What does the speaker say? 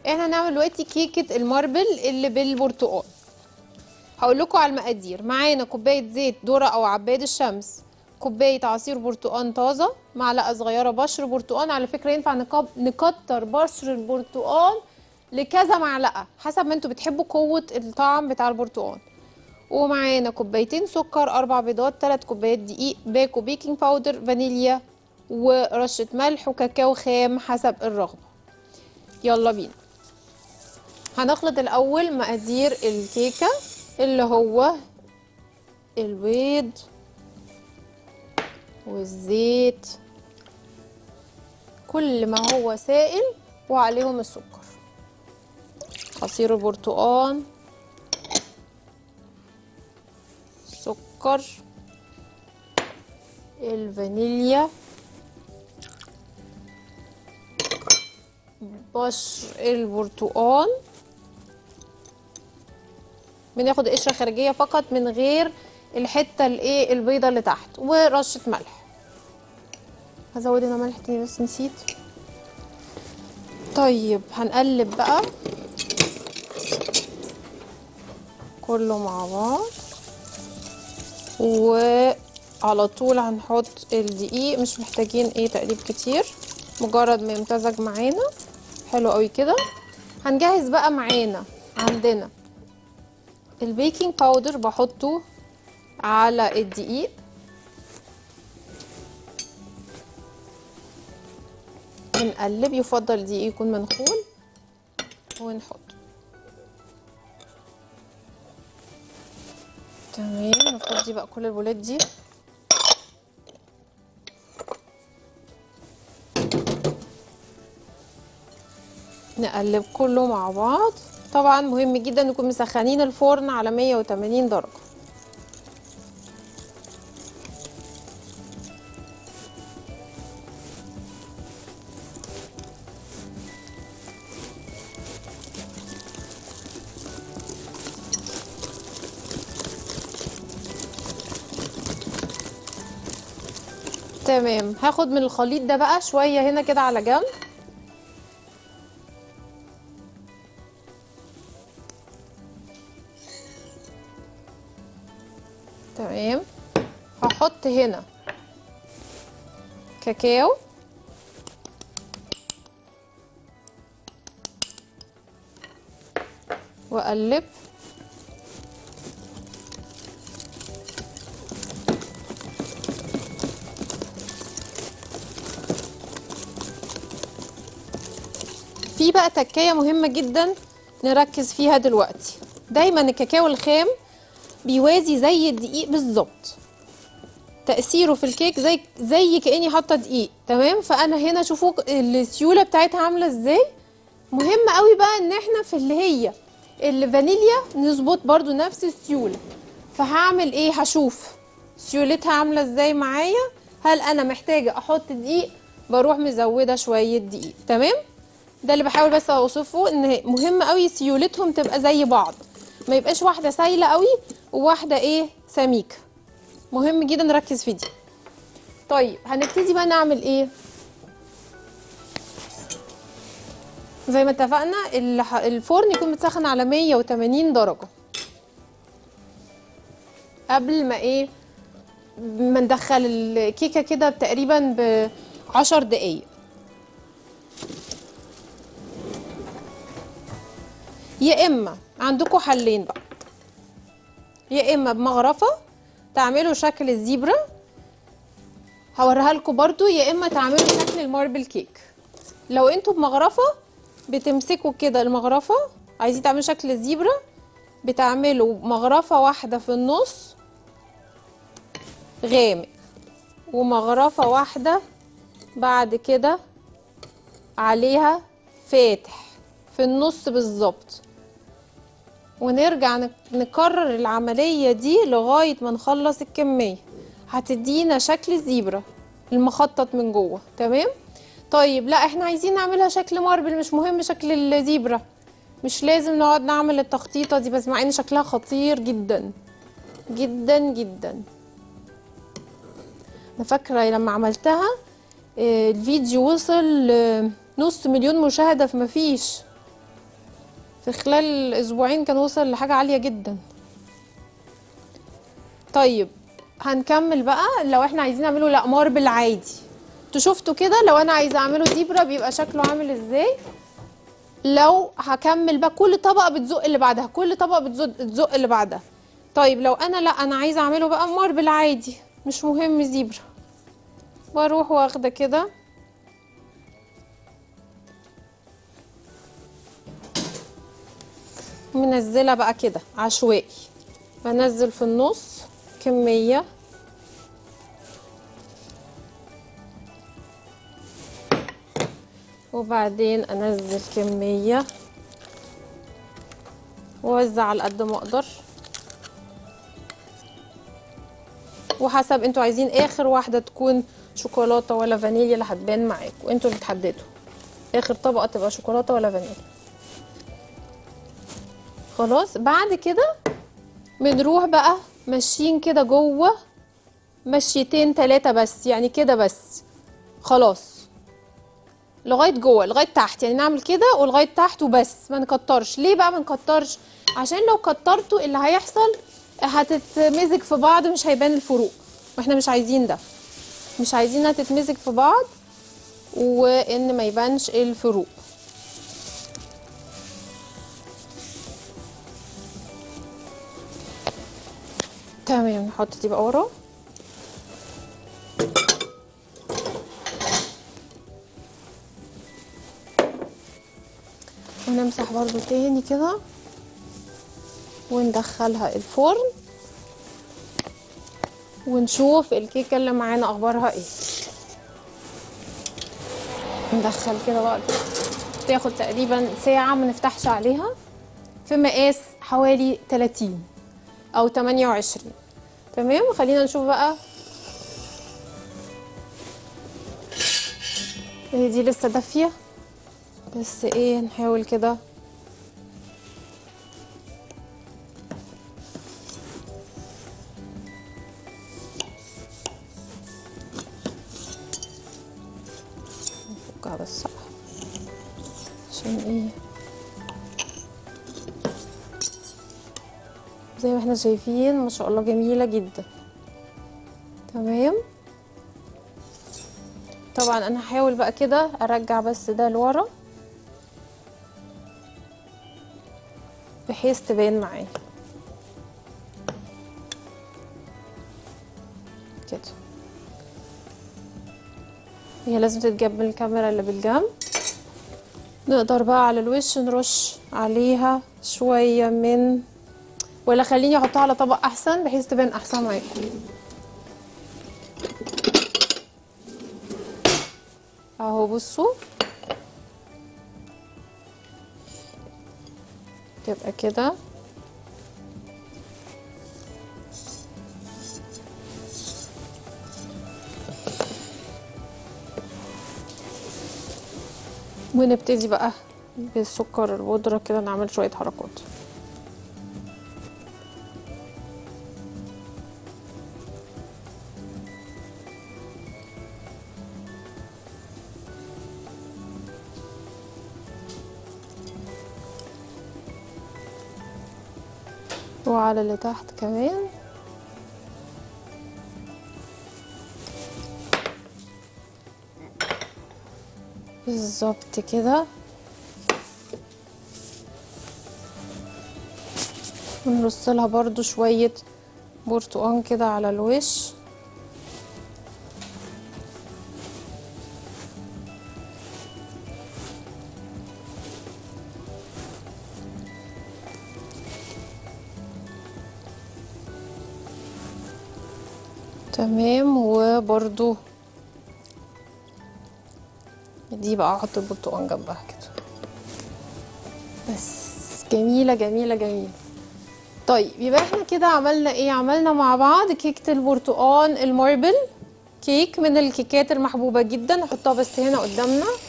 احنا هنعمل دلوقتي كيكه الماربل اللي بالبرتقال هقول لكم على المقادير معانا كوبايه زيت ذره او عباد الشمس كوبايه عصير برتقال طازه معلقه صغيره بشر برتقال على فكره ينفع نكب- نكتر بشر البرتقال لكذا معلقه حسب ما انتوا بتحبوا قوه الطعم بتاع البرتقال ومعانا كوبايتين سكر اربع بيضات ثلاث كوبايات دقيق باكو بيكنج باودر فانيليا ورشه ملح وكاكاو خام حسب الرغبه يلا بينا هنخلط الاول مقادير الكيكه اللي هو البيض والزيت كل ما هو سائل وعليهم السكر عصير البرتقال سكر الفانيليا بشر البرتقال بناخد قشره خارجيه فقط من غير الحته الايه البيضه اللي تحت ورشه ملح هزود هنا ملح تاني بس نسيت طيب هنقلب بقى كله مع بعض وعلى طول هنحط الدقيق مش محتاجين ايه تقليب كتير مجرد ما يمتزج معانا حلو قوي كده هنجهز بقى معانا عندنا البيكنج باودر بحطه على الدقيق ونقلب يفضل الدقيق يكون منخول ونحط تمام نفضي بقى كل البولات دي نقلب كله مع بعض طبعا مهم جدا نكون مسخنين الفرن على 180 درجة تمام هاخد من الخليط ده بقى شوية هنا كده على جنب تمام هحط هنا كاكاو واقلب في بقى تكايه مهمه جدا نركز فيها دلوقتي دايما الكاكاو الخام بيوازي زي الدقيق بالظبط تأثيره في الكيك زي زي كأني حاطه دقيق تمام فأنا هنا شوفوا السيولة بتاعتها عاملة ازاي مهم قوي بقى ان احنا في اللي هي الفانيليا نظبط برضو نفس السيولة فهعمل ايه هشوف سيولتها عاملة ازاي معايا هل انا محتاجة احط دقيق بروح مزودة شوية دقيق تمام ده اللي بحاول بس اوصفه ان مهم قوي سيولتهم تبقى زي بعض ما يبقاش واحده سايله قوي وواحده ايه سميكه مهم جدا نركز في دي طيب هنبتدي بقى نعمل ايه زي ما اتفقنا الح- الفرن يكون متسخن على 180 درجه قبل ما ايه ما ندخل الكيكه كده تقريبا ب 10 دقايق يا اما عندكم حلين بقى يا اما بمغرفه تعملوا شكل الزيبرا هوريها لكم برضو يا اما تعملوا شكل الماربل كيك لو انتوا بمغرفه بتمسكوا كده المغرفه عايزين تعملوا شكل الزيبرا بتعملوا مغرفه واحده في النص غامق ومغرفه واحده بعد كده عليها فاتح في النص بالظبط ونرجع نك- نكرر العملية دي لغاية ما نخلص الكمية هتدينا شكل الزيبرا المخطط من جوه تمام طيب لا احنا عايزين نعملها شكل ماربل مش مهم شكل الزيبرا مش لازم نقعد نعمل التخطيطة دي بس مع ان شكلها خطير جدا جدا جدا انا فاكرة لما عملتها آه، الفيديو وصل آه، نص مليون مشاهدة في مفيش في خلال اسبوعين كان وصل لحاجة عالية جدا طيب هنكمل بقى لو احنا عايزين نعمله لا ماربل عادي انتوا شفتوا كده لو انا عايزه اعمله زيبرا بيبقى شكله عامل ازاي لو هكمل بقى كل طبقه بتزق اللي بعدها كل طبقه بتزق بتزق اللي بعدها طيب لو انا لا انا عايزه اعمله بقى ماربل عادي مش مهم زيبرا واروح واخده كده منزله بقى كده عشوائي بنزل في النص كميه وبعدين انزل كميه واوزع على قد ما اقدر وحسب انتوا عايزين اخر واحده تكون شوكولاته ولا فانيليا اللي هتبان معاكم انتوا اللي تحددوا اخر طبقه تبقى شوكولاته ولا فانيليا خلاص بعد كده بنروح بقى ماشيين كده جوه مشيتين تلاتة بس يعني كده بس خلاص لغايه جوه لغايه تحت يعني نعمل كده ولغايه تحت وبس ما نكترش ليه بقى ما نكترش عشان لو كترتوا اللي هيحصل هتتمزج في بعض مش هيبان الفروق واحنا مش عايزين ده مش عايزينها تتمزج في بعض وان ما يبانش الفروق تمام نحط دي بقى ورا ونمسح برضو تاني كده وندخلها الفرن ونشوف الكيكه اللي معانا اخبارها ايه ندخل كده بقى تاخد تقريبا ساعه ما نفتحش عليها في مقاس حوالي 30 او 28 تمام خلينا نشوف بقى هي دي لسه دافيه بس ايه نحاول كده نفكها بس صح عشان ايه زي ما احنا شايفين ما شاء الله جميلة جدا تمام طبعا انا هحاول بقى كده ارجع بس ده لورا بحيث تبان معايا كده هي لازم تتجاب من الكاميرا اللي بالجنب نقدر بقى على الوش نرش عليها شوية من ولا خليني احطها على طبق احسن بحيث تبان احسن معاكم اهو بصوا تبقى كده ونبتدي بقى بالسكر البودرة كده نعمل شوية حركات وعلى اللي تحت كمان بالظبط كده ونرص لها برضو شوية برتقان كده على الوش تمام وبرضو دي بقى احط البرتقان جنبها كده بس جميله جميله جميله طيب يبقى احنا كده عملنا ايه عملنا مع بعض كيكه البرتقان الماربل كيك من الكيكات المحبوبه جدا نحطها بس هنا قدامنا